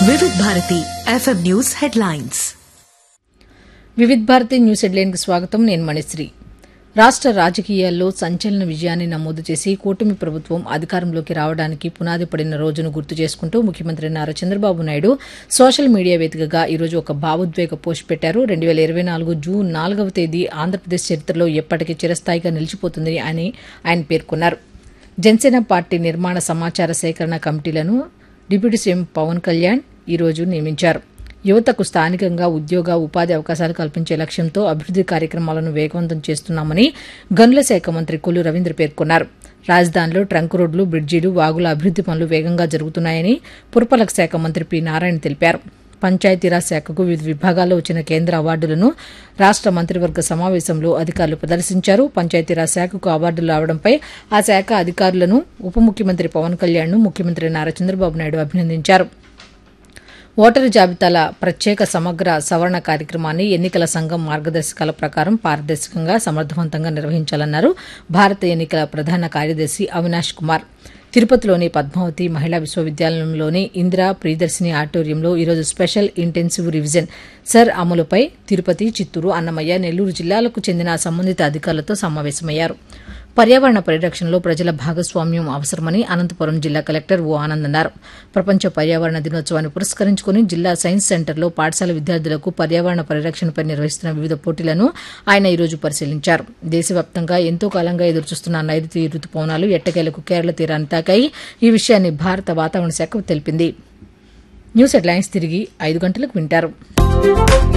వివిధ Bharati FM news headlines Vividh Bharati news హెడ్లైన్కి స్వాగతం నేను మణిశ్రీ రాష్ట్ర రాజకీయాల్లో సంచలన విజయాన్ని నమోదు చేసి కూటమి ప్రభుత్వం అధికారంలోకి రావడానికి పునాది పడిన రోజును గుర్తు చేసుకుంటూ ముఖ్యమంత్రి నారా చంద్రబాబు నాయుడు సోషల్ మీడియా వేదికగా ఈరోజు ఒక భావోద్వేగ పోస్ట్ పెట్టారు రెండు వేల ఇరవై నాలుగు జూన్ నాలుగవ తేదీ ఆంధ్రప్రదేశ్ చరిత్రలో ఎప్పటికీ చిరస్థాయిగా నిలిచిపోతుంది అని ఆయన పేర్కొన్నారు జనసేన పార్టీ నిర్మాణ సమాచార సేకరణ కమిటీలను డిప్యూటీ సీఎం పవన్ కళ్యాణ్ ఈరోజు నియమించారు యువతకు స్థానికంగా ఉద్యోగ ఉపాధి అవకాశాలు కల్పించే లక్ష్యంతో అభివృద్ది కార్యక్రమాలను వేగవంతం చేస్తున్నామని గనుల శాఖ మంత్రి కొల్లు రవీంద్ర పేర్కొన్నారు రాజధానిలో ట్రంక్ రోడ్లు బ్రిడ్జీలు వాగుల అభివృద్ది పనులు వేగంగా జరుగుతున్నాయని పురపాలక శాఖ మంత్రి పి నారాయణ తెలిపారు పంచాయతీరాజ్ శాఖకు వివిధ విభాగాల్లో వచ్చిన కేంద్ర అవార్డులను రాష్ట మంత్రివర్గ సమావేశంలో అధికారులు ప్రదర్శించారు పంచాయతీరాజ్ శాఖకు అవార్డులు రావడంపై ఆ శాఖ అధికారులను ఉప ముఖ్యమంత్రి పవన్ కళ్యాణ్ను ముఖ్యమంత్రి నారా చంద్రబాబు నాయుడు అభినందించారు ఓటరు జాబితాల ప్రత్యేక సమగ్ర సవరణ కార్యక్రమాన్ని ఎన్నికల సంఘం మార్గదర్శకాల ప్రకారం పారదర్శకంగా సమర్థవంతంగా నిర్వహించాలన్నారు భారత ఎన్నికల ప్రధాన కార్యదర్శి అవినాష్ కుమార్ తిరుపతిలోని పద్మావతి మహిళా విశ్వవిద్యాలయంలోని ఇందిరా ప్రియదర్శిని ఆడిటోరియంలో ఈరోజు స్పెషల్ ఇంటెన్సివ్ రివిజన్ సర్ అమలుపై తిరుపతి చిత్తూరు అన్నమయ్య నెల్లూరు జిల్లాలకు చెందిన సంబంధిత అధికారులతో సమావేశమయ్యారు పర్యావరణ పరిరక్షణలో ప్రజల భాగస్వామ్యం అవసరమని అనంతపురం జిల్లా కలెక్టర్ ఓ ఆనంద్ అన్నారు ప్రపంచ పర్యావరణ దినోత్సవాన్ని పురస్కరించుకుని జిల్లా సైన్స్ సెంటర్లో పాఠశాల విద్యార్థులకు పర్యావరణ పరిరక్షణపై నిర్వహిస్తున్న వివిధ పోటీలను ఆయన ఈరోజు పరిశీలించారు దేశవ్యాప్తంగా ఎంతో కాలంగా ఎదురుచూస్తున్న నైరుతి రుతుపవనాలు ఎట్టకేలకు కేరళ తీరాన్ని తాకాయి ఈ విషయాన్ని భారత వాతావరణ శాఖ తెలిపింది న్యూస్ హెడ్లైన్స్ తిరిగి ఐదు గంటలకు వింటారు